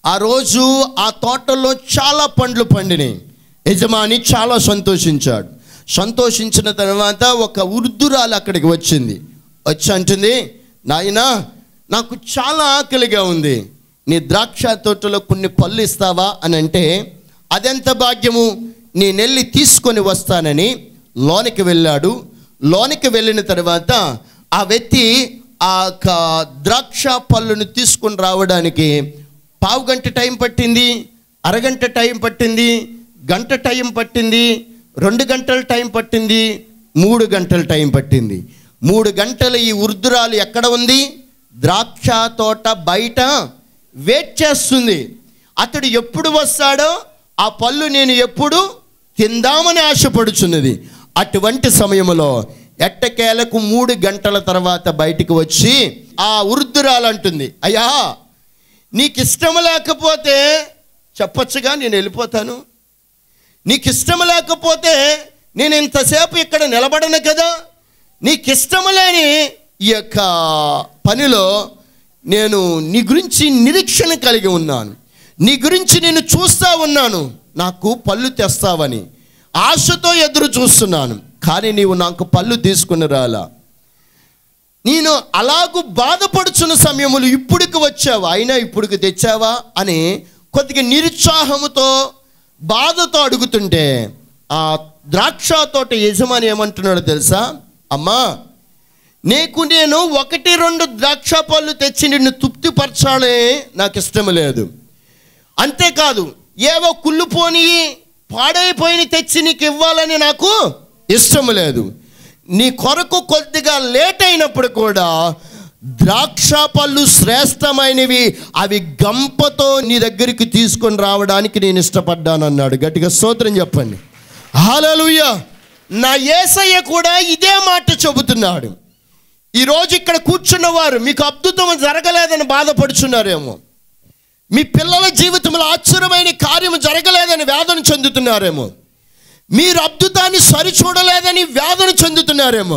ఆ రోజు ఆ తోటలో చాలా పండ్లు పండినాయి యజమాని చాలా సంతోషించాడు సంతోషించిన తర్వాత ఒక ఉర్దురాలు అక్కడికి వచ్చింది వచ్చి అంటుంది నాయనా నాకు చాలా ఆకలిగా ఉంది నీ ద్రాక్ష తోటలో కొన్ని పళ్ళు ఇస్తావా అని అంటే అదెంత భాగ్యము నేనెళ్ళి తీసుకొని వస్తానని లోనికి వెళ్ళాడు లోనికి వెళ్ళిన తర్వాత ఆ వ్యక్తి ఆ యొక్క ద్రాక్ష పళ్ళును తీసుకొని రావడానికి పావు గంట టైం పట్టింది అరగంట టైం పట్టింది గంట టైం పట్టింది రెండు గంటల టైం పట్టింది మూడు గంటల టైం పట్టింది మూడు గంటల ఈ ఉర్దురాలు ఎక్కడ ఉంది ద్రాక్ష తోట బయట వెయిట్ చేస్తుంది అతడు ఎప్పుడు వస్తాడో ఆ పళ్ళు నేను ఎప్పుడు తిందామని ఆశపడుచున్నది అటువంటి సమయంలో ఎట్టకేలకు మూడు గంటల తర్వాత బయటికి వచ్చి ఆ ఉర్దురాలు అంటుంది అయ్యా నీకు ఇష్టం లేకపోతే చెప్పొచ్చుగా నేను వెళ్ళిపోతాను నీకు ఇష్టం లేకపోతే నేను ఇంతసేపు ఇక్కడ నిలబడను కదా నీకు ఇష్టం లేని ఈ యొక్క పనిలో నేను నీ గురించి నిరీక్షణ కలిగి ఉన్నాను నీ గురించి నేను చూస్తా ఉన్నాను నాకు పళ్ళు తెస్తావని ఆశతో ఎదురు చూస్తున్నాను కానీ నీవు నాకు పళ్ళు తీసుకుని రాలా నేను అలాగూ బాధపడుచున్న సమయములు ఇప్పుడుకి వచ్చావా అయినా ఇప్పుడుకి తెచ్చావా అని కొద్దిగా నిరుత్సాహముతో బాధతో అడుగుతుంటే ఆ ద్రాక్ష తోట యజమాని ఏమంటున్నాడో తెలుసా అమ్మా నీకు నేను ఒకటి రెండు ద్రాక్ష పళ్ళు తెచ్చి నిన్ను తృప్తిపరచాలే నాకు ఇష్టం లేదు అంతేకాదు ఏవో కుళ్ళుపోని పాడైపోయిన తెచ్చి నీకు ఇవ్వాలని నాకు ఇష్టం లేదు నీ కొరకు కొద్దిగా లేట్ అయినప్పుడు కూడా ద్రాక్ష పళ్ళు శ్రేష్టమైనవి అవి గంపతో నీ దగ్గరికి తీసుకొని రావడానికి నేను ఇష్టపడ్డాను అన్నాడు గట్టిగా స్తోత్రం చెప్పండి హాలలుయ నా ఏసయ్య కూడా ఇదే మాట చెబుతున్నాడు ఈరోజు ఇక్కడ కూర్చున్న వారు మీకు అద్భుతం జరగలేదని బాధపడుచున్నారేమో మీ పిల్లల జీవితంలో ఆశ్చర్యమైన కార్యం జరగలేదని వేదన చెందుతున్నారేమో మీరు అద్భుతాన్ని సరిచూడలేదని వేదన చెందుతున్నారేమో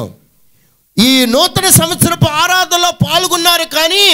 ఈ నూతన సంవత్సరపు ఆరాధనలో పాల్గొన్నారు కానీ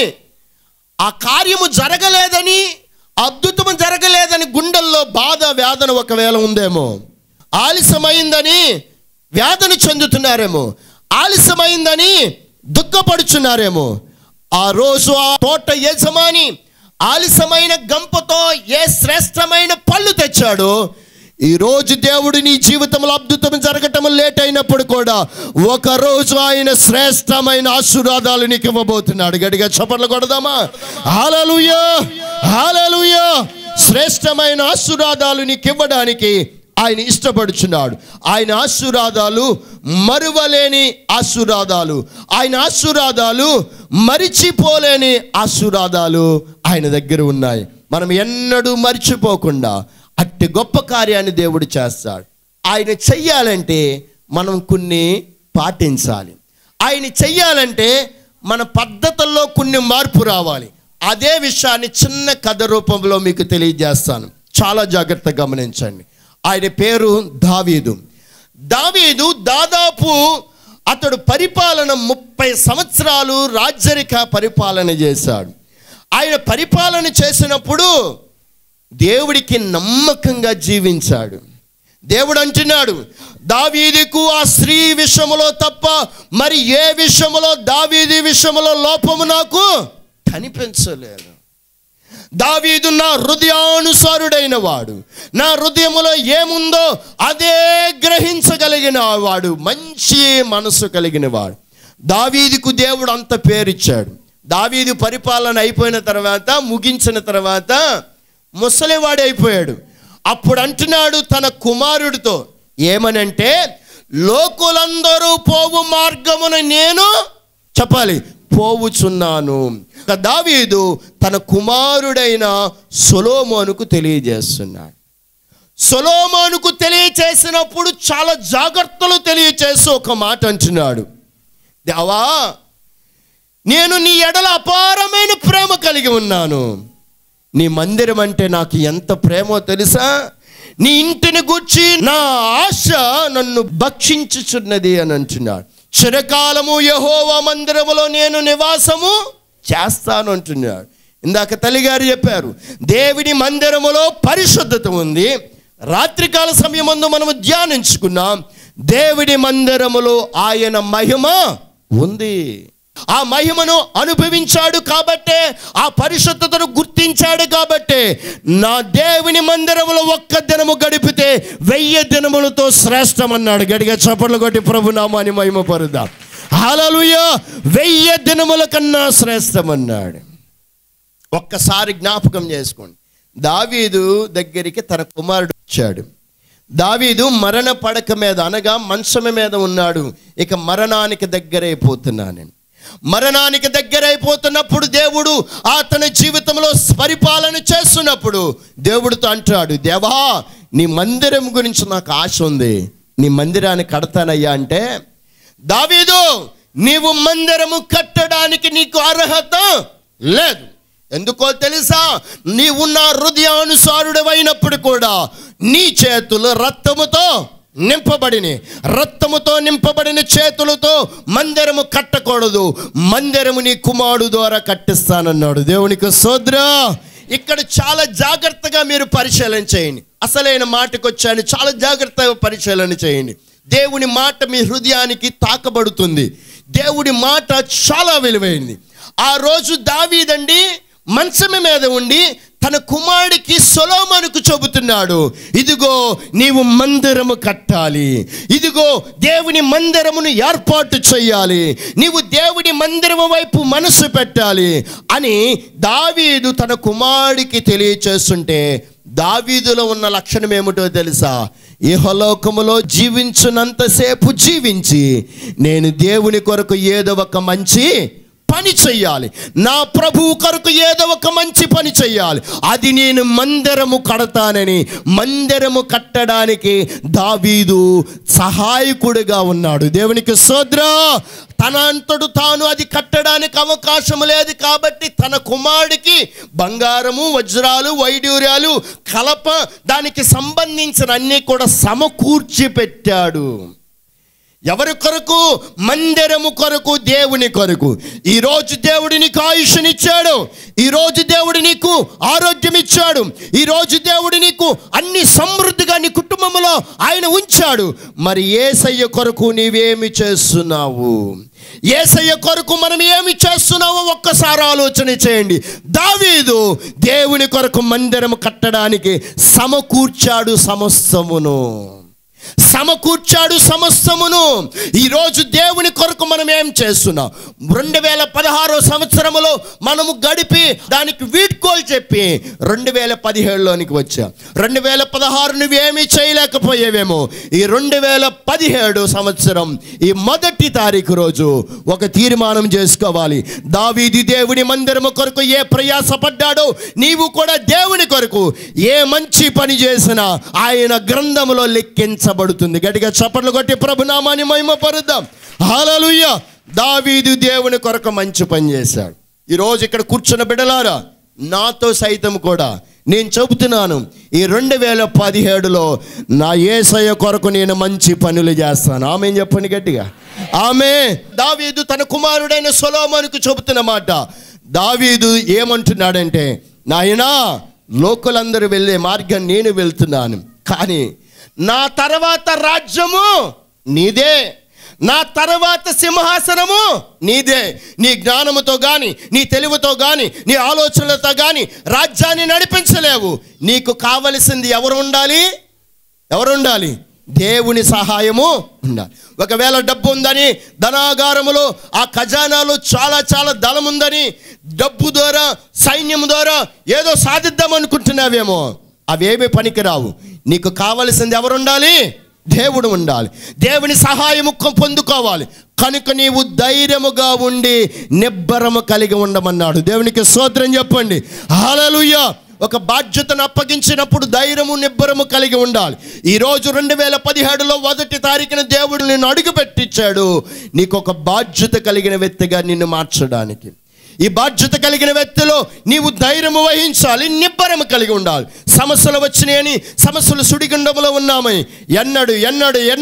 ఆ కార్యము జరగలేదని అద్భుతము జరగలేదని గుండెల్లో బాధ వేదన ఒకవేళ ఉందేమో ఆలస్యమైందని వేదన చెందుతున్నారేమో ఆలస్యమైందని దుఃఖపడుచున్నారేమో ఆ రోజు ఆ తోట యజమాని ఆలస్యమైన గంపతో ఏ శ్రేష్టమైన పళ్ళు తెచ్చాడో ఈ రోజు దేవుడు నీ జీవితంలో అద్భుతం జరగటం లేట్ అయినప్పుడు కూడా ఒక రోజు ఆయన శ్రేష్టమైన ఆశీర్వాదాలు నీకు ఇవ్వబోతున్నాడు గడిగా చప్పట్లు కొడదామా హాలలుయా హాలలుయా శ్రేష్టమైన ఆశీర్వాదాలు నీకు ఇవ్వడానికి ఆయన ఇష్టపడుచున్నాడు ఆయన ఆశీర్వాదాలు మరువలేని ఆశీర్వాదాలు ఆయన ఆశీర్వాదాలు మరిచిపోలేని ఆశీర్వాదాలు ఆయన దగ్గర ఉన్నాయి మనం ఎన్నడూ మర్చిపోకుండా అట్టి గొప్ప కార్యాన్ని దేవుడు చేస్తాడు ఆయన చెయ్యాలంటే మనం కొన్ని పాటించాలి ఆయన చెయ్యాలంటే మన పద్ధతుల్లో కొన్ని మార్పు రావాలి అదే విషయాన్ని చిన్న కథ రూపంలో మీకు తెలియజేస్తాను చాలా జాగ్రత్తగా గమనించండి ఆయన పేరు దావీదు దావీదు దాదాపు అతడు పరిపాలన ముప్పై సంవత్సరాలు రాజ్యరిక పరిపాలన చేశాడు ఆయన పరిపాలన చేసినప్పుడు దేవుడికి నమ్మకంగా జీవించాడు దేవుడు అంటున్నాడు దావీదికు ఆ స్త్రీ విషయములో తప్ప మరి ఏ విషయములో దావీది విషయములో లోపము నాకు కనిపించలేదు దావీదు నా హృదయానుసారుడైన వాడు నా హృదయములో ఏముందో అదే గ్రహించగలిగిన వాడు మంచి మనసు కలిగిన వాడు దావీదుకు దేవుడు అంత పేరిచ్చాడు దావీదు పరిపాలన అయిపోయిన తర్వాత ముగించిన తర్వాత ముసలివాడు అయిపోయాడు అప్పుడు అంటున్నాడు తన కుమారుడితో ఏమనంటే లోకులందరూ పోవు మార్గమున నేను చెప్పాలి పోవుచున్నాను ఇక దావీదు తన కుమారుడైన సొలోమోనుకు తెలియజేస్తున్నాడు సొలోమోనుకు తెలియచేసినప్పుడు చాలా జాగ్రత్తలు తెలియచేసి ఒక మాట అంటున్నాడు దేవా నేను నీ ఎడల అపారమైన ప్రేమ కలిగి ఉన్నాను నీ మందిరం అంటే నాకు ఎంత ప్రేమో తెలుసా నీ ఇంటిని గూర్చి నా ఆశ నన్ను భక్షించుచున్నది అని అంటున్నాడు చిరకాలము యహోవా మందిరములో నేను నివాసము చేస్తాను అంటున్నాడు ఇందాక తల్లిగారు చెప్పారు దేవుని మందిరములో పరిశుద్ధత ఉంది రాత్రికాల సమయమందు మనము ధ్యానించుకున్నాం దేవుడి మందిరములో ఆయన మహిమ ఉంది ఆ మహిమను అనుభవించాడు కాబట్టే ఆ పరిశుద్ధతను గుర్తించాడు కాబట్టే నా దేవుని మందిరములో ఒక్క దినము గడిపితే వెయ్యి దినములతో శ్రేష్టమన్నాడు గడిగా చప్పట్లు కొట్టి ప్రభునామాని మహిమ పరుదా హాలలుయ వెయ్యి దినముల కన్నా శ్రేష్టమన్నాడు ఒక్కసారి జ్ఞాపకం చేసుకోండి దావీదు దగ్గరికి తన కుమారుడు వచ్చాడు దావీదు మరణ పడక మీద అనగా మంచం మీద ఉన్నాడు ఇక మరణానికి దగ్గరైపోతున్నానని మరణానికి దగ్గరైపోతున్నప్పుడు దేవుడు అతని జీవితంలో పరిపాలన చేస్తున్నప్పుడు దేవుడితో అంటాడు దేవా నీ మందిరం గురించి నాకు ఆశ ఉంది నీ మందిరాన్ని కడతానయ్యా అంటే దావీదు నీవు మందిరము కట్టడానికి నీకు అర్హత లేదు ఎందుకో తెలుసా నీవు నా హృదయానుసారుడమైనప్పుడు కూడా నీ చేతులు రక్తముతో నింపబడిని రక్తముతో నింపబడిన చేతులతో మందిరము కట్టకూడదు మందిరము నీ కుమారుడు ద్వారా కట్టిస్తానన్నాడు దేవునికి సోద్ర ఇక్కడ చాలా జాగ్రత్తగా మీరు పరిశీలన చేయండి అసలైన మాటకు వచ్చాను చాలా జాగ్రత్తగా పరిశీలన చేయండి దేవుని మాట మీ హృదయానికి తాకబడుతుంది దేవుడి మాట చాలా విలువైంది ఆ రోజు దావీదండి మంచం మీద ఉండి తన కుమారుడికి సొలోమనుకు చెబుతున్నాడు ఇదిగో నీవు మందిరము కట్టాలి ఇదిగో దేవుని మందిరమును ఏర్పాటు చేయాలి నీవు దేవుని మందిరము వైపు మనసు పెట్టాలి అని దావీదు తన కుమారుడికి తెలియచేస్తుంటే దావీదులో ఉన్న లక్షణం ఏమిటో తెలుసా ఇహలోకములో జీవించున్నంతసేపు జీవించి నేను దేవుని కొరకు ఏదో ఒక మంచి పని చెయ్యాలి నా ప్రభువు కొరకు ఏదో ఒక మంచి పని చెయ్యాలి అది నేను మందిరము కడతానని మందిరము కట్టడానికి దావీదు సహాయకుడిగా ఉన్నాడు దేవునికి సోద్ర తన అంతడు తాను అది కట్టడానికి అవకాశం లేదు కాబట్టి తన కుమారుడికి బంగారము వజ్రాలు వైడూర్యాలు కలప దానికి సంబంధించిన అన్నీ కూడా సమకూర్చి పెట్టాడు ఎవరి కొరకు మందిరము కొరకు దేవుని కొరకు ఈరోజు దేవుడు నీకు ఆయుష్నిచ్చాడు ఈరోజు దేవుడు నీకు ఆరోగ్యం ఇచ్చాడు ఈరోజు దేవుడు నీకు అన్ని సమృద్ధిగా నీ కుటుంబంలో ఆయన ఉంచాడు మరి ఏసయ్య కొరకు నీవేమి చేస్తున్నావు ఏసయ్య కొరకు మనం ఏమి చేస్తున్నామో ఒక్కసారి ఆలోచన చేయండి దావీదు దేవుని కొరకు మందిరం కట్టడానికి సమకూర్చాడు సమస్తమును సమకూర్చాడు సమస్తమును ఈరోజు దేవుని కొరకు మనం ఏం చేస్తున్నాం రెండు వేల పదహారో సంవత్సరములో మనము గడిపి దానికి వీడ్కోలు చెప్పి రెండు వేల పదిహేడులోనికి వచ్చాం రెండు వేల పదహారు నువ్వేమీ చేయలేకపోయేవేమో ఈ రెండు వేల పదిహేడు సంవత్సరం ఈ మొదటి తారీఖు రోజు ఒక తీర్మానం చేసుకోవాలి దావీది దేవుని మందిరము కొరకు ఏ ప్రయాసపడ్డాడో నీవు కూడా దేవుని కొరకు ఏ మంచి పని చేసినా ఆయన గ్రంథములో లెక్కించబడుతుంది గట్టిగా చప్పట్లు కొట్టి ప్రభునామాని మహిమపరుద్దాం హాలలుయ్య దావీదు దేవుని కొరకు మంచి పని చేశాడు ఈరోజు ఇక్కడ కూర్చున్న బిడలారా నాతో సైతం కూడా నేను చెబుతున్నాను ఈ రెండు వేల పదిహేడులో నా ఏసయ్య కొరకు నేను మంచి పనులు చేస్తాను ఆమె చెప్పండి గట్టిగా ఆమె దావీదు తన కుమారుడైన సొలోమోనుకు చెబుతున్న మాట దావీదు ఏమంటున్నాడంటే నాయనా లోకులందరూ వెళ్ళే మార్గం నేను వెళ్తున్నాను కానీ నా తర్వాత రాజ్యము నీదే నా తర్వాత సింహాసనము నీదే నీ జ్ఞానముతో గాని నీ తెలివితో గాని నీ ఆలోచనలతో గాని రాజ్యాన్ని నడిపించలేవు నీకు కావలసింది ఎవరు ఉండాలి ఎవరు ఉండాలి దేవుని సహాయము ఉండాలి ఒకవేళ డబ్బు ఉందని ధనాగారములో ఆ ఖజానాలో చాలా చాలా దళం ఉందని డబ్బు ద్వారా సైన్యం ద్వారా ఏదో సాధిద్దాం అనుకుంటున్నావేమో అవేమి పనికిరావు నీకు కావలసింది ఎవరు ఉండాలి దేవుడు ఉండాలి దేవుని సహాయము కొ- పొందుకోవాలి కనుక నీవు ధైర్యముగా ఉండి నిబ్బరము కలిగి ఉండమన్నాడు దేవునికి స్తోత్రం చెప్పండి హల్లెలూయా ఒక బాధ్యతను అప్పగించినప్పుడు ధైర్యము నిబ్బరము కలిగి ఉండాలి ఈరోజు రెండు వేల పదిహేడులో మొదటి తారీఖున దేవుడు నిన్ను అడుగు పెట్టించాడు నీకు ఒక బాధ్యత కలిగిన వ్యక్తిగా నిన్ను మార్చడానికి ఈ బాధ్యత కలిగిన వ్యక్తిలో నీవు ధైర్యము వహించాలి నిబ్బరము కలిగి ఉండాలి సమస్యలు వచ్చినాయని సమస్యలు సుడిగుండంలో ఉన్నామని ఎన్నడు ఎన్నడు ఎన్నడు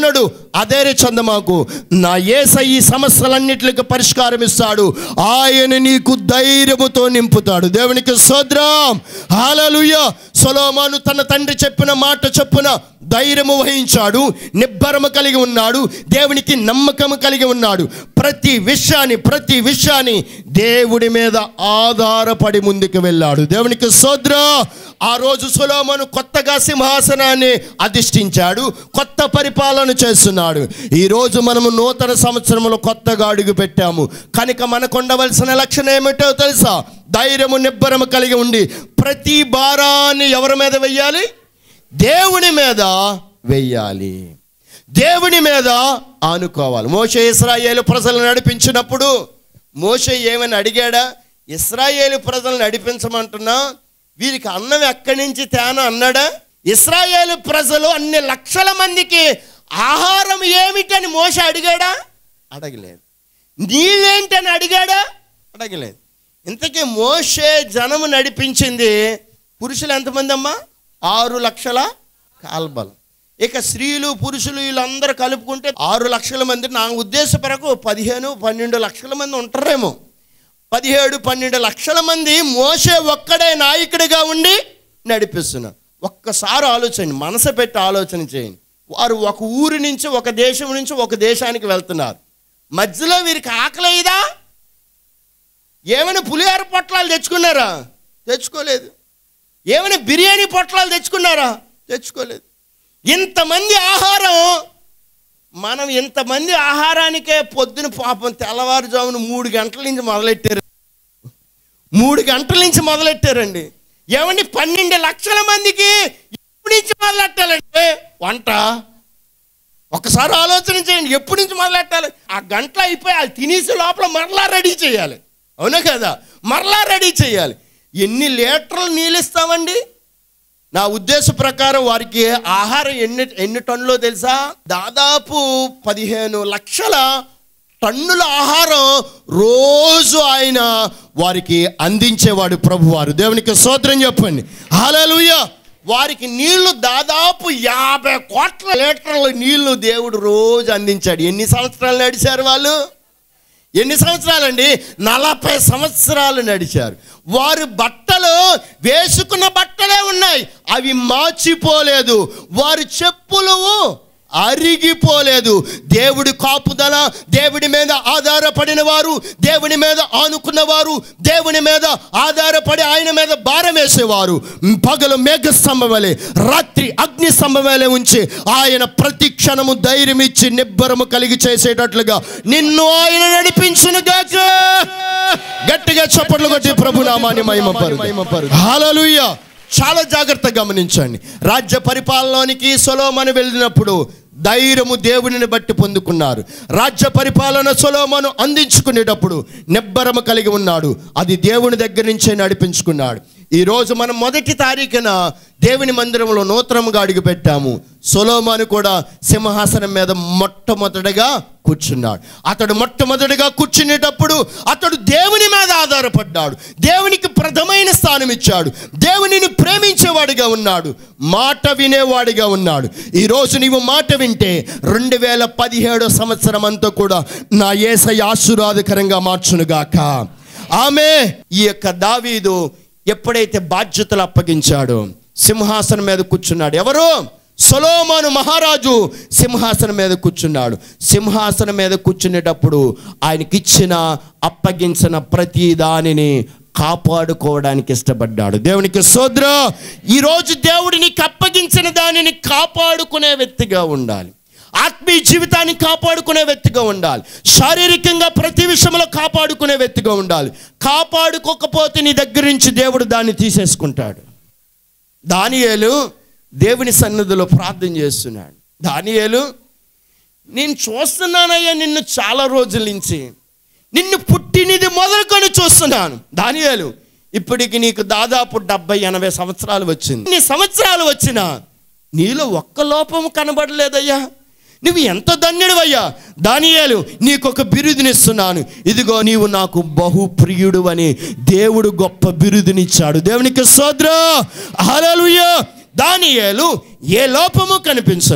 అదేరే చందమాకు నా ఏస ఈ సమస్యలన్నిటికి పరిష్కారం ఇస్తాడు ఆయన నీకు ధైర్యముతో నింపుతాడు దేవునికి సోద్రం హాలలుయ సొలోమాను తన తండ్రి చెప్పిన మాట చొప్పున ధైర్యము వహించాడు నిబ్బరము కలిగి ఉన్నాడు దేవునికి నమ్మకము కలిగి ఉన్నాడు ప్రతి విషయాన్ని ప్రతి విషయాన్ని దేవుడి మీద ఆధారపడి ముందుకు వెళ్ళాడు దేవునికి సోద్ర ఆ రోజు సులోమను కొత్తగా సింహాసనాన్ని అధిష్ఠించాడు కొత్త పరిపాలన చేస్తున్నాడు ఈ రోజు మనము నూతన సంవత్సరంలో కొత్తగా అడుగు పెట్టాము కనుక మనకు ఉండవలసిన లక్షణం ఏమిటో తెలుసా ధైర్యము నిబ్బరము కలిగి ఉండి ప్రతి భారాన్ని ఎవరి మీద వెయ్యాలి దేవుని మీద వెయ్యాలి దేవుని మీద ఆనుకోవాలి మోషే ఇస్రాయేలు ప్రజలను నడిపించినప్పుడు మోషే ఏమని అడిగాడా ఇస్రాయేలు ప్రజలను నడిపించమంటున్నా వీరికి అన్నం ఎక్కడి నుంచి తేనా అన్నాడా ఇస్రాయేలు ప్రజలు అన్ని లక్షల మందికి ఆహారం ఏమిటని మోస అడిగాడా అడగలేదు నీళ్ళేంటని అడిగాడా అడగలేదు ఇంతకీ మోషే జనము నడిపించింది పురుషులు ఎంతమంది అమ్మా ఆరు లక్షల కాల్బలం ఇక స్త్రీలు పురుషులు వీళ్ళందరూ కలుపుకుంటే ఆరు లక్షల మంది నా ఉద్దేశపరకు పదిహేను పన్నెండు లక్షల మంది ఉంటారేమో పదిహేడు పన్నెండు లక్షల మంది మోసే ఒక్కడే నాయకుడిగా ఉండి నడిపిస్తున్నారు ఒక్కసారి ఆలోచన మనసు పెట్టి ఆలోచన చేయండి వారు ఒక ఊరి నుంచి ఒక దేశం నుంచి ఒక దేశానికి వెళ్తున్నారు మధ్యలో వీరికి ఆకలేదా ఏమైనా పులిహార పొట్లాలు తెచ్చుకున్నారా తెచ్చుకోలేదు ఏమైనా బిర్యానీ పొట్లాలు తెచ్చుకున్నారా తెచ్చుకోలేదు ఇంతమంది ఆహారం మనం ఇంతమంది ఆహారానికే పొద్దున పాపం తెల్లవారుజామున మూడు గంటల నుంచి మొదలెట్టారు మూడు గంటల నుంచి మొదలెట్టారండి ఏమండి పన్నెండు లక్షల మందికి ఎప్పటి నుంచి మొదలెట్టాలంటే వంట ఒకసారి ఆలోచన చేయండి ఎప్పటి నుంచి మొదలెట్టాలి ఆ గంటలు అయిపోయి అది తినేసి లోపల మరలా రెడీ చేయాలి అవునా కదా మరలా రెడీ చేయాలి ఎన్ని లీటర్లు నీళ్ళు ఇస్తామండి నా ఉద్దేశ ప్రకారం వారికి ఆహారం ఎన్ని ఎన్ని టన్నులో తెలుసా దాదాపు పదిహేను లక్షల టన్నుల ఆహారం రోజు ఆయన వారికి అందించేవాడు ప్రభువారు దేవునికి సోదరం చెప్పండి హాలూయ వారికి నీళ్లు దాదాపు యాభై కోట్ల లీటర్ల నీళ్లు దేవుడు రోజు అందించాడు ఎన్ని సంవత్సరాలు నడిచారు వాళ్ళు ఎన్ని సంవత్సరాలండి నలభై సంవత్సరాలు నడిచారు వారు బట్టలు వేసుకున్న బట్టలే ఉన్నాయి అవి మార్చిపోలేదు వారి చెప్పులు అరిగిపోలేదు దేవుడి కాపుదల దేవుడి మీద ఆధారపడిన వారు దేవుని మీద ఆనుకున్న వారు దేవుని మీద ఆధారపడి ఆయన మీద భారం వేసేవారు పగలు మేఘ స్తంభమలే రాత్రి అగ్ని స్తంభమలే ఉంచి ఆయన ప్రతి క్షణము ధైర్యం ఇచ్చి నిబ్బరము కలిగి చేసేటట్లుగా నిన్ను ఆయన నడిపించును గాక గట్టిగా చప్పట్లు కొట్టి ప్రభు నామాన్ని మహిమపరు హల్లెలూయా చాలా జాగ్రత్తగా గమనించండి రాజ్య పరిపాలనలోనికి సొలోమను వెళ్ళినప్పుడు ధైర్యము దేవునిని బట్టి పొందుకున్నారు రాజ్య పరిపాలన సొలోమను అందించుకునేటప్పుడు నిబ్బరము కలిగి ఉన్నాడు అది దేవుని దగ్గర నుంచే నడిపించుకున్నాడు ఈరోజు మనం మొదటి తారీఖున దేవుని మందిరంలో నూతనముగా అడుగుపెట్టాము సొలోమాను కూడా సింహాసనం మీద మొట్టమొదటిగా కూర్చున్నాడు అతడు మొట్టమొదటిగా కూర్చునేటప్పుడు అతడు దేవుని మీద ఆధారపడ్డాడు దేవునికి ప్రథమైన స్థానం ఇచ్చాడు దేవునిని ప్రేమించేవాడిగా ఉన్నాడు మాట వినేవాడిగా ఉన్నాడు ఈరోజు నీవు మాట వింటే రెండు వేల పదిహేడో సంవత్సరం అంతా కూడా నా ఏసై ఆశీర్వాదకరంగా మార్చునుగాక ఆమె ఈ యొక్క దావీదు ఎప్పుడైతే బాధ్యతలు అప్పగించాడో సింహాసనం మీద కూర్చున్నాడు ఎవరు సొలోమాను మహారాజు సింహాసనం మీద కూర్చున్నాడు సింహాసనం మీద కూర్చునేటప్పుడు ఆయనకిచ్చిన అప్పగించిన ప్రతి దానిని కాపాడుకోవడానికి ఇష్టపడ్డాడు దేవునికి సోద్ర ఈరోజు దేవుడు నీకు అప్పగించిన దానిని కాపాడుకునే వ్యక్తిగా ఉండాలి ఆత్మీయ జీవితాన్ని కాపాడుకునే వ్యక్తిగా ఉండాలి శారీరకంగా ప్రతి విషయంలో కాపాడుకునే వ్యక్తిగా ఉండాలి కాపాడుకోకపోతే నీ దగ్గర నుంచి దేవుడు దాన్ని తీసేసుకుంటాడు దానియేలు దేవుని సన్నిధిలో ప్రార్థన చేస్తున్నాడు దానియేలు నేను చూస్తున్నానయ్యా నిన్ను చాలా రోజుల నుంచి నిన్ను పుట్టినది మొదలుకొని చూస్తున్నాను దానియేలు ఇప్పటికి నీకు దాదాపు డెబ్బై ఎనభై సంవత్సరాలు వచ్చింది నీ సంవత్సరాలు వచ్చినా నీలో ఒక్క లోపం కనబడలేదయ్యా నువ్వు ఎంత ధన్యుడివయ్యా దానియాలు నీకొక బిరుదునిస్తున్నాను ఇదిగో నీవు నాకు బహు ప్రియుడు అని దేవుడు గొప్ప బిరుదునిచ్చాడు దేవునికి సోద్ర హల్లెలూయా దానియేలు ఏ లోపము కనిపించలా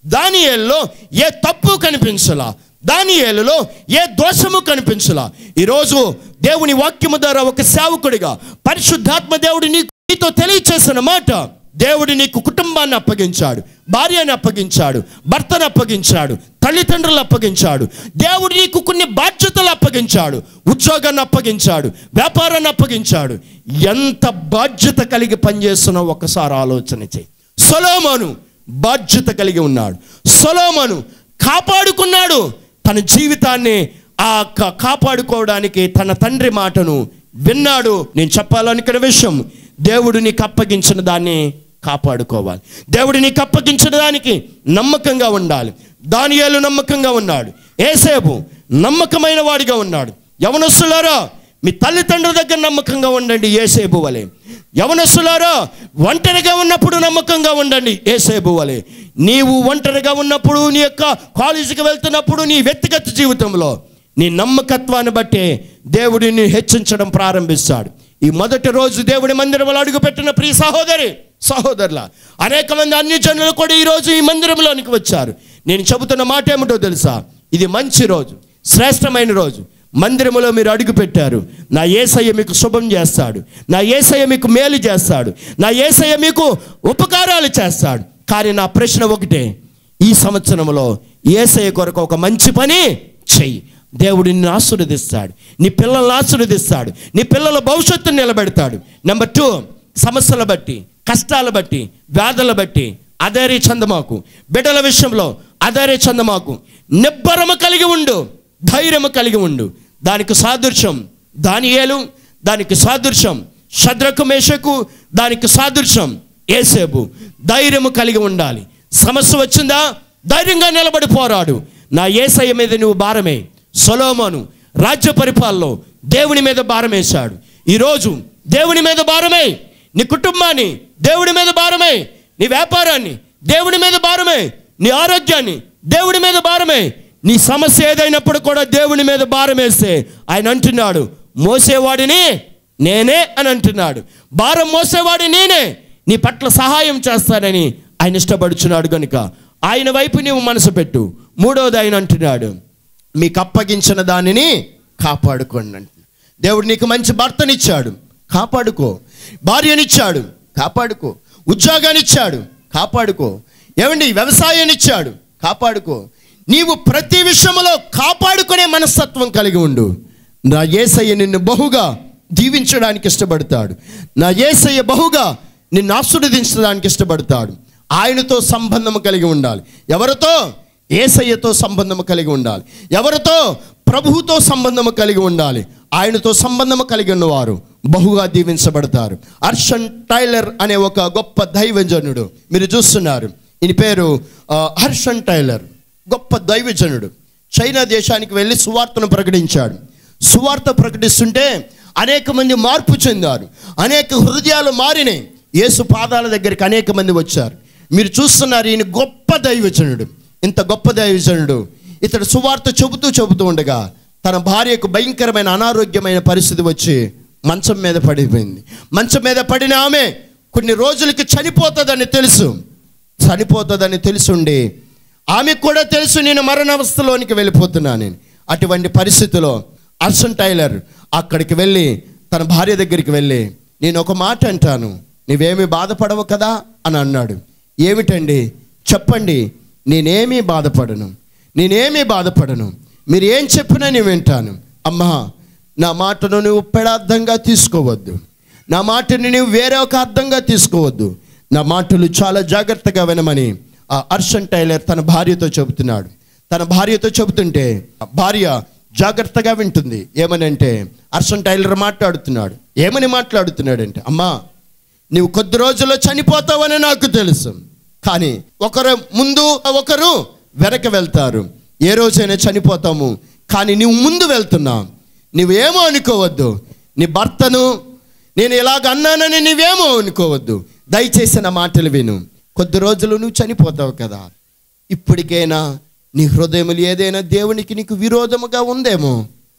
దానియేలులో ఏ తప్పు కనిపించలా దానియేలులో ఏ దోషము కనిపించలా ఈరోజు దేవుని వాక్యము ద్వారా ఒక సేవకుడిగా పరిశుద్ధాత్మ దేవుడు నీకు నీతో తెలియచేసిన మాట దేవుడు నీకు కుటుంబాన్ని అప్పగించాడు భార్యని అప్పగించాడు భర్తను అప్పగించాడు తల్లిదండ్రులు అప్పగించాడు దేవుడు నీకు కొన్ని బాధ్యతలు అప్పగించాడు ఉద్యోగాన్ని అప్పగించాడు వ్యాపారాన్ని అప్పగించాడు ఎంత బాధ్యత కలిగి పనిచేస్తున్నావు ఒకసారి ఆలోచన చేయి సొలోమోను బాధ్యత కలిగి ఉన్నాడు సొలోమోను కాపాడుకున్నాడు తన జీవితాన్ని ఆ క- కాపాడుకోవడానికి తన తండ్రి మాటను విన్నాడు నేను చెప్పాలనుకున్న విషయం దేవుడు నీకు అప్పగించిన దాన్ని కాపాడుకోవాలి దేవుడు నీకు అప్పగించిన దానికి నమ్మకంగా ఉండాలి దానియాలు నమ్మకంగా ఉన్నాడు ఏసేపు నమ్మకమైన వాడిగా ఉన్నాడు యవనస్తులారా మీ తల్లిదండ్రుల దగ్గర నమ్మకంగా ఉండండి ఏసేపు వలె యవనస్తులారా ఒంటరిగా ఉన్నప్పుడు నమ్మకంగా ఉండండి ఏసేపు వలె నీవు ఒంటరిగా ఉన్నప్పుడు నీ యొక్క కాలేజీకి వెళ్తున్నప్పుడు నీ వ్యక్తిగత జీవితంలో నీ నమ్మకత్వాన్ని బట్టే దేవుడిని హెచ్చించడం ప్రారంభిస్తాడు ఈ మొదటి రోజు దేవుడి మందిరంలో అడుగుపెట్టిన ప్రియ సహోదరి సహోదరుల అనేక మంది అన్య జనులు కూడా ఈ రోజు ఈ మందిరంలోనికి వచ్చారు నేను చెబుతున్న మాట ఏమిటో తెలుసా ఇది మంచి రోజు శ్రేష్టమైన రోజు మందిరములో మీరు అడుగు పెట్టారు నా ఏసయ్య మీకు శుభం చేస్తాడు నా ఏసయ్య మీకు మేలు చేస్తాడు నా ఏసయ్య మీకు ఉపకారాలు చేస్తాడు కానీ నా ప్రశ్న ఒకటే ఈ సంవత్సరంలో ఏసయ్య కొరకు ఒక మంచి పని చెయ్యి దేవుడు నిన్ను ఆశీర్వదిస్తాడు నీ పిల్లల్ని ఆశీర్వదిస్తాడు నీ పిల్లల భవిష్యత్తును నిలబెడతాడు నెంబర్ టూ సమస్యల బట్టి కష్టాల బట్టి వ్యాధుల బట్టి అదేరే చందమాకు బిడ్డల విషయంలో అదేరే చందమాకు నిబ్బరము కలిగి ఉండు ధైర్యము కలిగి ఉండు దానికి సాదృశ్యం దానియేలు దానికి సాదృశ్యం శద్రకు మేషకు దానికి సాదృశ్యం ఏసేపు ధైర్యము కలిగి ఉండాలి సమస్య వచ్చిందా ధైర్యంగా నిలబడి పోరాడు నా ఏసయ్య మీద నువ్వు భారమే సొలోమోను రాజ్య పరిపాలనలో దేవుని మీద భారం వేశాడు ఈరోజు దేవుని మీద భారమే నీ కుటుంబాన్ని దేవుడి మీద భారమే నీ వ్యాపారాన్ని దేవుడి మీద భారమే నీ ఆరోగ్యాన్ని దేవుడి మీద భారమే నీ సమస్య ఏదైనప్పుడు కూడా దేవుని మీద భారం వేస్తే ఆయన అంటున్నాడు మోసేవాడిని నేనే అని అంటున్నాడు భారం మోసేవాడి నేనే నీ పట్ల సహాయం చేస్తానని ఆయన ఇష్టపడుచున్నాడు కనుక ఆయన వైపు నీవు మనసు పెట్టు మూడవది ఆయన అంటున్నాడు మీకు అప్పగించిన దానిని కాపాడుకోండి అంటున్నాడు దేవుడు నీకు మంచి భర్తనిచ్చాడు కాపాడుకో భార్యనిచ్చాడు కాపాడుకో ఉద్యోగాన్నిచ్చాడు కాపాడుకో ఏమండి వ్యవసాయాన్ని ఇచ్చాడు కాపాడుకో నీవు ప్రతి విషయంలో కాపాడుకునే మనస్తత్వం కలిగి ఉండు నా ఏసయ్య నిన్ను బహుగా దీవించడానికి ఇష్టపడతాడు నా ఏసయ్య బహుగా నిన్ను ఆశీర్వదించడానికి ఇష్టపడతాడు ఆయనతో సంబంధం కలిగి ఉండాలి ఎవరితో ఏసయ్యతో సంబంధము కలిగి ఉండాలి ఎవరితో ప్రభువుతో సంబంధము కలిగి ఉండాలి ఆయనతో సంబంధము కలిగి ఉన్నవారు బహుగా దీవించబడతారు అర్షన్ టైలర్ అనే ఒక గొప్ప దైవజనుడు మీరు చూస్తున్నారు ఈయన పేరు ఆ, హర్షన్ టైలర్ గొప్ప దైవజనుడు చైనా దేశానికి వెళ్ళి సువార్తను ప్రకటించాడు సువార్త ప్రకటిస్తుంటే అనేక మంది మార్పు చెందారు అనేక హృదయాలు మారినాయి యేసు పాదాల దగ్గరికి అనేక మంది వచ్చారు మీరు చూస్తున్నారు ఈయన గొప్ప దైవజనుడు ఇంత గొప్ప దైవజనుడు ఇతడు సువార్త చెబుతూ చెబుతూ ఉండగా తన భార్యకు భయంకరమైన అనారోగ్యమైన పరిస్థితి వచ్చి మంచం మీద పడిపోయింది మంచం మీద పడిన ఆమె కొన్ని రోజులకి చనిపోతుందని తెలుసు చనిపోతుందని తెలుసుండి ఆమెకు కూడా తెలుసు నేను మరణావస్థలోనికి వెళ్ళిపోతున్నాను అటువంటి పరిస్థితిలో అర్సన్ టైలర్ అక్కడికి వెళ్ళి తన భార్య దగ్గరికి వెళ్ళి నేను ఒక మాట అంటాను నీవేమీ బాధపడవు కదా అని అన్నాడు ఏమిటండి చెప్పండి నేనేమీ బాధపడను నేనేమీ బాధపడను మీరు ఏం చెప్పినా నేను వింటాను అమ్మా నా మాటను నువ్వు పెడార్థంగా తీసుకోవద్దు నా మాటని నువ్వు వేరే ఒక అర్థంగా తీసుకోవద్దు నా మాటలు చాలా జాగ్రత్తగా వినమని ఆ అర్షన్ టైలర్ తన భార్యతో చెబుతున్నాడు తన భార్యతో చెబుతుంటే ఆ భార్య జాగ్రత్తగా వింటుంది ఏమనంటే అర్షన్ టైలర్ మాట్లాడుతున్నాడు ఏమని మాట్లాడుతున్నాడంటే అమ్మా నీవు కొద్ది రోజుల్లో చనిపోతావని నాకు తెలుసు కానీ ఒకరు ముందు ఒకరు వెనక వెళ్తారు ఏ రోజైనా చనిపోతాము కానీ నీవు ముందు వెళ్తున్నావు నువ్వేమో అనుకోవద్దు నీ భర్తను నేను ఇలాగ అన్నానని నీవేమో అనుకోవద్దు దయచేసి నా మాటలు విను కొద్ది రోజులు నువ్వు చనిపోతావు కదా ఇప్పటికైనా నీ హృదయములు ఏదైనా దేవునికి నీకు విరోధముగా ఉందేమో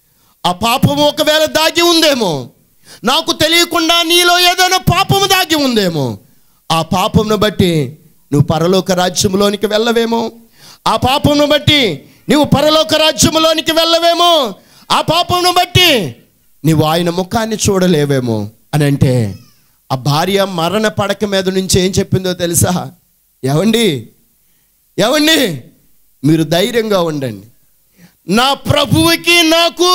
ఆ పాపము ఒకవేళ దాగి ఉందేమో నాకు తెలియకుండా నీలో ఏదైనా పాపము దాగి ఉందేమో ఆ పాపమును బట్టి నువ్వు పరలోక రాజ్యంలోనికి వెళ్ళవేమో ఆ పాపమును బట్టి నువ్వు పరలోక రాజ్యంలోనికి వెళ్ళవేమో ఆ పాపమును బట్టి నీవు ఆయన ముఖాన్ని చూడలేవేమో అని అంటే ఆ భార్య మరణ పడక మీద నుంచి ఏం చెప్పిందో తెలుసా ఏమండి ఏమండి మీరు ధైర్యంగా ఉండండి నా ప్రభువుకి నాకు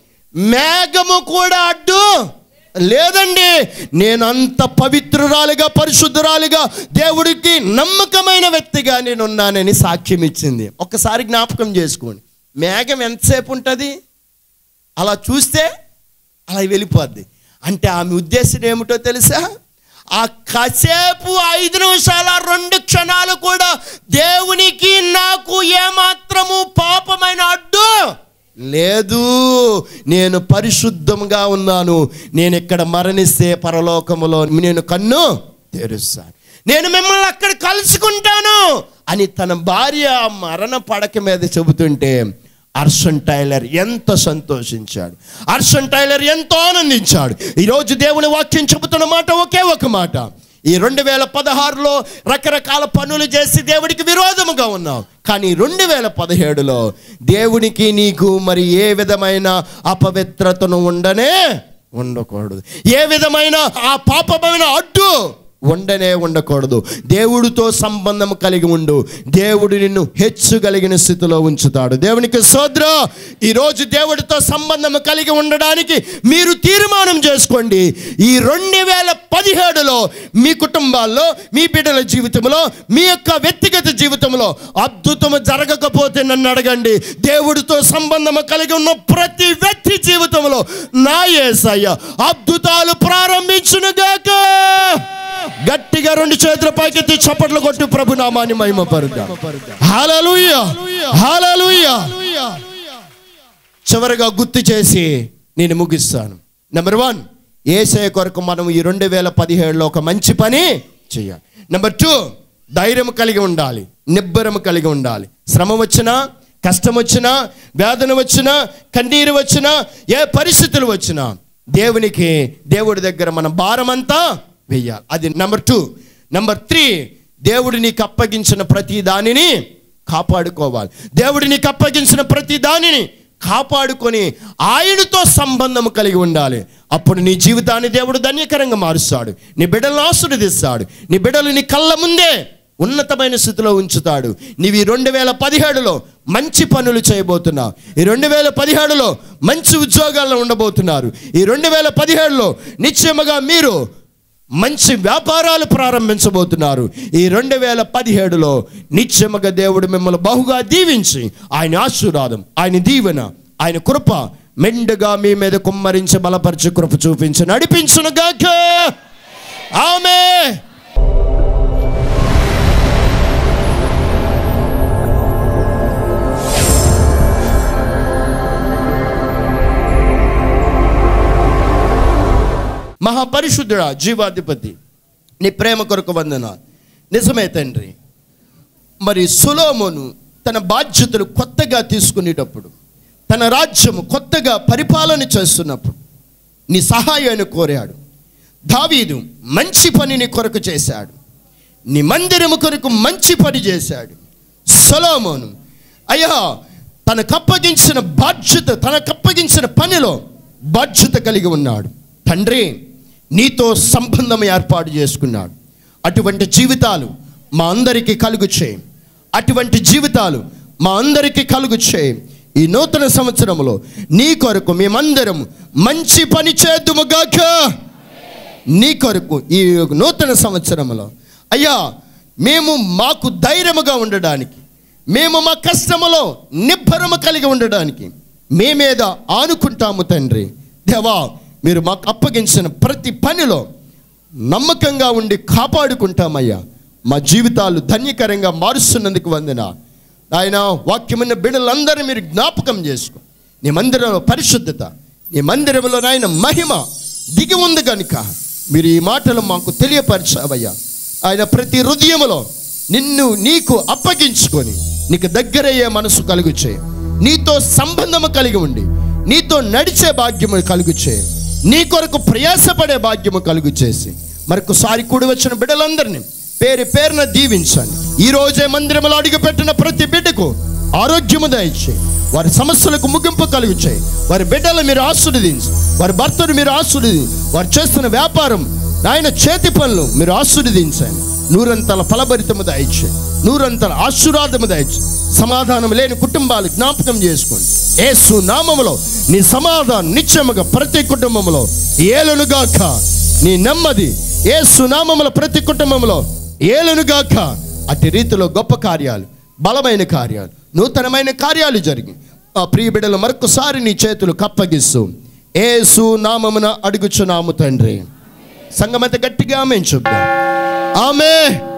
మేఘము కూడా అడ్డు లేదండి నేను అంత పవిత్రురాలుగా పరిశుద్ధురాలుగా దేవుడికి నమ్మకమైన వ్యక్తిగా నేను ఉన్నానని సాక్ష్యం ఇచ్చింది ఒక్కసారి జ్ఞాపకం చేసుకోండి మేఘం ఎంతసేపు ఉంటుంది అలా చూస్తే అలా వెళ్ళిపోద్ది అంటే ఆమె ఉద్దేశం ఏమిటో తెలుసా ఆ కాసేపు ఐదు నిమిషాల రెండు క్షణాలు కూడా దేవునికి నాకు ఏమాత్రము పాపమైన అడ్డు లేదు నేను పరిశుద్ధంగా ఉన్నాను నేను ఇక్కడ మరణిస్తే పరలోకములో నేను కన్ను తెరుస్తాను నేను మిమ్మల్ని అక్కడ కలుసుకుంటాను అని తన భార్య మరణ పడక మీద చెబుతుంటే అర్షన్ టైలర్ ఎంత సంతోషించాడు అర్షన్ టైలర్ ఎంతో ఆనందించాడు ఈరోజు దేవుని వాక్యం చెబుతున్న మాట ఒకే ఒక మాట ఈ రెండు వేల పదహారులో రకరకాల పనులు చేసి దేవుడికి విరోధముగా ఉన్నావు కానీ రెండు వేల పదిహేడులో దేవునికి నీకు మరి ఏ విధమైన అపవిత్రతను ఉండనే ఉండకూడదు ఏ విధమైన ఆ పాపమైన అడ్డు ఉండనే ఉండకూడదు దేవుడితో సంబంధం కలిగి ఉండు దేవుడు నిన్ను హెచ్చు కలిగిన స్థితిలో ఉంచుతాడు దేవునికి సోద్ర ఈరోజు దేవుడితో సంబంధం కలిగి ఉండడానికి మీరు తీర్మానం చేసుకోండి ఈ రెండు వేల పదిహేడులో మీ కుటుంబాల్లో మీ బిడ్డల జీవితంలో మీ యొక్క వ్యక్తిగత జీవితంలో అద్భుతం జరగకపోతే నన్ను అడగండి దేవుడితో సంబంధం కలిగి ఉన్న ప్రతి వ్యక్తి జీవితంలో నా ఏసయ్య అద్భుతాలు ప్రారంభించునుగాక గట్టిగా రెండు చేతుల పైకెత్తి చప్పట్లు కొట్టి ప్రభు నామాన్ని మహిమ పరుద్దాం హల్లెలూయా హల్లెలూయా చివరిగా గుర్తు చేసి నేను ముగిస్తాను నెంబర్ వన్ ఏసే కొరకు మనం ఈ రెండు వేల పదిహేడులో ఒక మంచి పని చేయాలి నెంబర్ టూ ధైర్యం కలిగి ఉండాలి నిబ్బరం కలిగి ఉండాలి శ్రమ వచ్చినా కష్టం వచ్చినా వేదన వచ్చినా కన్నీరు వచ్చినా ఏ పరిస్థితులు వచ్చినా దేవునికి దేవుడి దగ్గర మన భారమంతా వెయ్యాలి అది నెంబర్ టూ నెంబర్ త్రీ దేవుడు నీకు అప్పగించిన ప్రతి దానిని కాపాడుకోవాలి దేవుడు నీకు అప్పగించిన ప్రతి దానిని కాపాడుకొని ఆయనతో సంబంధం కలిగి ఉండాలి అప్పుడు నీ జీవితాన్ని దేవుడు ధన్యకరంగా మారుస్తాడు నీ బిడ్డలను ఆశీర్వదిస్తాడు నీ బిడ్డలు నీ కళ్ళ ముందే ఉన్నతమైన స్థితిలో ఉంచుతాడు నీవు ఈ రెండు వేల పదిహేడులో మంచి పనులు చేయబోతున్నావు ఈ రెండు వేల పదిహేడులో మంచి ఉద్యోగాల్లో ఉండబోతున్నారు ఈ రెండు వేల పదిహేడులో నిశ్చయముగా మీరు మంచి వ్యాపారాలు ప్రారంభించబోతున్నారు ఈ రెండు వేల పదిహేడులో నిత్యముగా దేవుడు మిమ్మల్ని బహుగా దీవించి ఆయన ఆశీర్వాదం ఆయన దీవెన ఆయన కృప మెండుగా మీ మీద కుమ్మరించి బలపరిచి కృప చూపించి నడిపించునుగాక ఆమె మహాపరిశుద్ధుడా జీవాధిపతి నీ ప్రేమ కొరకు వందన నిజమే తండ్రి మరి సులోమును తన బాధ్యతలు కొత్తగా తీసుకునేటప్పుడు తన రాజ్యము కొత్తగా పరిపాలన చేస్తున్నప్పుడు నీ సహాయాన్ని కోరాడు దావీదు మంచి పనిని కొరకు చేశాడు నీ మందిరము కొరకు మంచి పని చేశాడు సొలోమోను అయ్యా తనకు అప్పగించిన బాధ్యత తనకు అప్పగించిన పనిలో బాధ్యత కలిగి ఉన్నాడు తండ్రి నీతో సంబంధం ఏర్పాటు చేసుకున్నాడు అటువంటి జీవితాలు మా అందరికీ కలుగు చేయి అటువంటి జీవితాలు మా అందరికీ కలుగు చేయి ఈ నూతన సంవత్సరంలో నీ కొరకు మేమందరం మంచి పని చేద్దుముగాక నీ కొరకు ఈ నూతన సంవత్సరంలో అయ్యా మేము మాకు ధైర్యముగా ఉండడానికి మేము మా కష్టములో నిబ్బరము కలిగి ఉండడానికి మీ మీద ఆనుకుంటాము తండ్రి దేవా మీరు మాకు అప్పగించిన ప్రతి పనిలో నమ్మకంగా ఉండి కాపాడుకుంటామయ్యా మా జీవితాలు ధన్యకరంగా మారుస్తున్నందుకు వందన ఆయన వాక్యమైన బిడ్డలందరినీ మీరు జ్ఞాపకం చేసుకో నీ మందిరంలో పరిశుద్ధత నీ మందిరంలో నాయన మహిమ దిగి ఉంది కనుక మీరు ఈ మాటలు మాకు తెలియపరిచావయ్యా ఆయన ప్రతి హృదయములో నిన్ను నీకు అప్పగించుకొని నీకు దగ్గరయ్యే మనసు కలుగు చేయి నీతో సంబంధము కలిగి ఉండి నీతో నడిచే భాగ్యము కలుగు చేయి నీ కొరకు ప్రయాసపడే భాగ్యము కలుగు చేసి మరొకసారి కూడి వచ్చిన బిడ్డలందరినీ పేరు పేరున దీవించండి ఈ రోజే మందిరంలో అడుగుపెట్టిన ప్రతి బిడ్డకు ఆరోగ్యము దయచే వారి సమస్యలకు ముగింపు కలుగు చేయి వారి బిడ్డలు మీరు ఆశీర్వదించి వారి భర్తను మీరు ఆశీర్వదించి వారు చేస్తున్న వ్యాపారం నాయన చేతి పనులు మీరు ఆశీర్వదించండి నూరంతల ఫలభరితము దయచే నూరంతల ఆశీర్వాదము దయచే సమాధానం లేని కుటుంబాలు జ్ఞాపకం చేసుకోండి ఏసు నామములో నీ సమాధానం నిత్యముగా ప్రతి కుటుంబంలో ఏలునుగాక నీ నెమ్మది ఏసు నామముల ప్రతి కుటుంబంలో ఏలునుగాక అట్టి రీతిలో గొప్ప కార్యాలు బలమైన కార్యాలు నూతనమైన కార్యాలు జరిగి ఆ ప్రియ బిడ్డలు మరొకసారి నీ చేతులు కప్పగిస్తూ ఏసు నామమున అడుగుచున్నాము తండ్రి సంగమత గట్టిగా ఆమె చూద్దాం ఆమె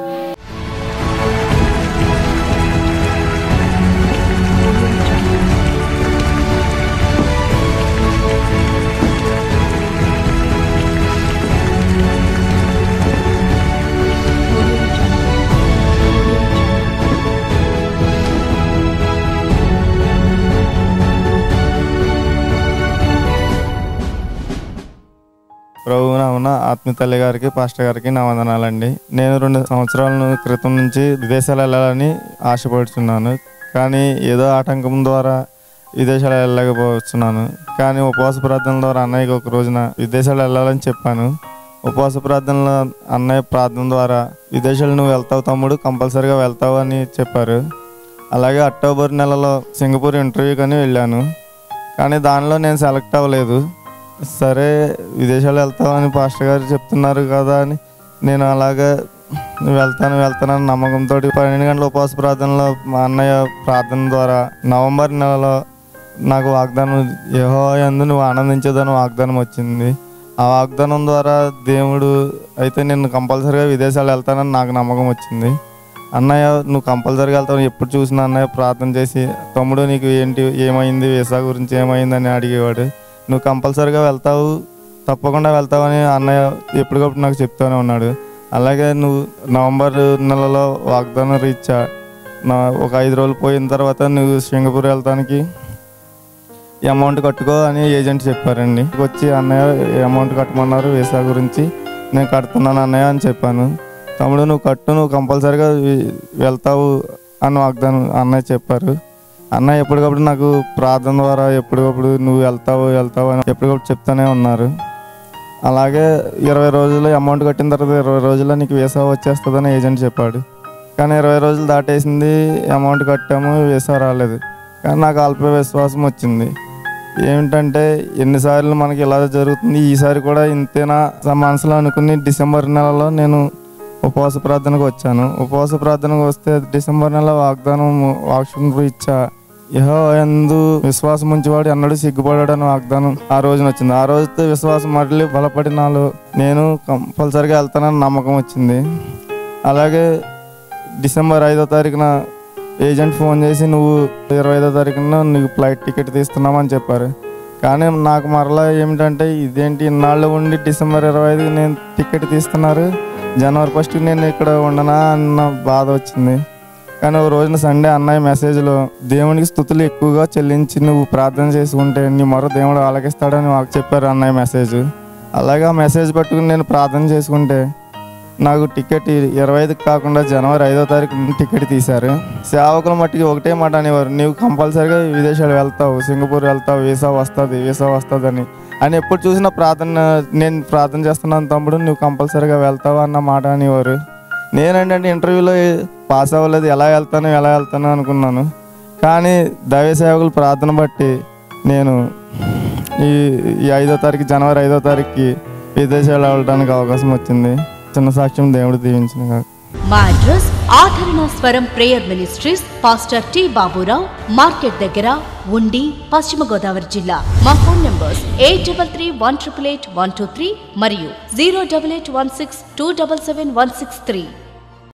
ప్రభువున ఉన్న ఆత్మీయ తల్లి గారికి పాస్టర్ గారికి నా వందనాలండి నేను రెండు సంవత్సరాల క్రితం నుంచి విదేశాలు వెళ్ళాలని ఆశపడుతున్నాను కానీ ఏదో ఆటంకం ద్వారా విదేశాలు వెళ్ళలేకపోతున్నాను కానీ ఉపవాస ప్రార్థన ద్వారా అన్నయ్యకి ఒక రోజున విదేశాలు వెళ్ళాలని చెప్పాను ఉపవాస ప్రార్థనలో అన్నయ్య ప్రార్థన ద్వారా విదేశాలు నువ్వు వెళ్తావు తమ్ముడు కంపల్సరీగా వెళ్తావు అని చెప్పారు అలాగే అక్టోబర్ నెలలో సింగపూర్ ఇంటర్వ్యూకి అని వెళ్ళాను కానీ దానిలో నేను సెలెక్ట్ అవ్వలేదు సరే విదేశాలు వెళ్తామని పాస్టర్ గారు చెప్తున్నారు కదా అని నేను అలాగే వెళ్తాను వెళ్తానని నమ్మకంతో పన్నెండు గంటల ఉపవాస ప్రార్థనలో మా అన్నయ్య ప్రార్థన ద్వారా నవంబర్ నెలలో నాకు వాగ్దానం యహో ఎందు నువ్వు ఆనందించేదని వాగ్దానం వచ్చింది ఆ వాగ్దానం ద్వారా దేవుడు అయితే నేను కంపల్సరీగా విదేశాలు వెళ్తానని నాకు నమ్మకం వచ్చింది అన్నయ్య నువ్వు కంపల్సరీగా వెళ్తావు ఎప్పుడు చూసినా అన్నయ్య ప్రార్థన చేసి తమ్ముడు నీకు ఏంటి ఏమైంది వీసా గురించి ఏమైందని అడిగేవాడు నువ్వు కంపల్సరీగా వెళ్తావు తప్పకుండా వెళ్తావని అన్నయ్య ఎప్పటికప్పుడు నాకు చెప్తూనే ఉన్నాడు అలాగే నువ్వు నవంబర్ నెలలో వాగ్దానం రీచ్ నా ఒక ఐదు రోజులు పోయిన తర్వాత నువ్వు సింగపూర్ వెళ్తానికి ఈ అమౌంట్ కట్టుకో అని ఏజెంట్ చెప్పారండి వచ్చి అన్నయ్య ఈ అమౌంట్ కట్టమన్నారు వీసా గురించి నేను కడుతున్నాను అన్నయ్య అని చెప్పాను తమ్ముడు నువ్వు కట్టు నువ్వు కంపల్సరీగా వి- వెళ్తావు అని వాగ్దానం అన్నయ్య చెప్పారు అన్నయ్య ఎప్పటికప్పుడు నాకు ప్రార్థన ద్వారా ఎప్పటికప్పుడు నువ్వు వెళ్తావు వెళ్తావు అని ఎప్పటికప్పుడు చెప్తానే ఉన్నారు అలాగే ఇరవై రోజులు అమౌంట్ కట్టిన తర్వాత ఇరవై రోజుల్లో నీకు వీసా వచ్చేస్తుందని ఏజెంట్ చెప్పాడు కానీ ఇరవై రోజులు దాటేసింది అమౌంట్ కట్టాము వీసా రాలేదు కానీ నాకు అల్ప విశ్వాసం వచ్చింది ఏమిటంటే ఎన్నిసార్లు మనకి ఇలా జరుగుతుంది ఈసారి కూడా ఇంతేనా నా మనసులో అనుకుని డిసెంబర్ నెలలో నేను ఉపవాస ప్రార్థనకు వచ్చాను ఉపవాస ప్రార్థనకు వస్తే డిసెంబర్ నెల వాగ్దానం వాక్షన్ ఇచ్చా యహో ఎందు విశ్వాసం ఉంచేవాడు అన్నాడు సిగ్గుపడాడు అని వాగ్దానం ఆ రోజున వచ్చింది ఆ రోజుతో విశ్వాసం మళ్ళీ బలపడి నాలో నేను కంపల్సరిగా వెళ్తానని నమ్మకం వచ్చింది అలాగే డిసెంబర్ ఐదో తారీఖున ఏజెంట్ ఫోన్ చేసి నువ్వు ఇరవై ఐదో తారీఖున నీకు ఫ్లైట్ టికెట్ తీస్తున్నామని చెప్పారు కానీ నాకు మరలా ఏమిటంటే ఇదేంటి ఇన్నాళ్ళు ఉండి డిసెంబర్ ఇరవై ఐదుకి నేను టికెట్ తీస్తున్నారు జనవరి ఫస్ట్ నేను ఇక్కడ ఉండనా అన్న బాధ వచ్చింది కానీ ఒక రోజున సండే అన్నయ్య మెసేజ్లో దేవునికి స్థుతులు ఎక్కువగా చెల్లించి నువ్వు ప్రార్థన చేసుకుంటే నీ మరో దేవుడు ఆలకిస్తాడని మాకు చెప్పారు అన్నయ్య మెసేజ్ అలాగే ఆ మెసేజ్ పట్టుకుని నేను ప్రార్థన చేసుకుంటే నాకు టికెట్ ఇరవై ఐదుకి కాకుండా జనవరి ఐదో తారీఖు టికెట్ తీశారు సేవకుల మట్టికి ఒకటే మాట అనేవారు నీవు కంపల్సరీగా విదేశాలు వెళ్తావు సింగపూర్ వెళ్తావు వీసా వస్తుంది వీసా వస్తుంది అని అని ఎప్పుడు చూసినా ప్రార్థన నేను ప్రార్థన చేస్తున్నాను తమ్ముడు నువ్వు కంపల్సరీగా వెళ్తావు అన్న మాట అనేవారు నేనేంటంటే ఇంటర్వ్యూలో పాస్ అవ్వలేదు ఎలా వెళ్తాను ఎలా వెళ్తాను అనుకున్నాను కానీ దైవ సేవకుల ప్రార్థన బట్టి నేను ఈ ఈ ఐదో తారీఖు జనవరి ఐదో తారీఖుకి విదేశాలు వెళ్ళడానికి అవకాశం వచ్చింది చిన్న సాక్ష్యం దేవుడు దీవించిన కాక మా address Aadarana Swaram prayer ministries pastor T Baburao market దగ్గర ఉండి పశ్చిమ గోదావరి జిల్లా మా phone numbers eight double three one triple eight one two three మరియు zero double eight one six two double seven one six three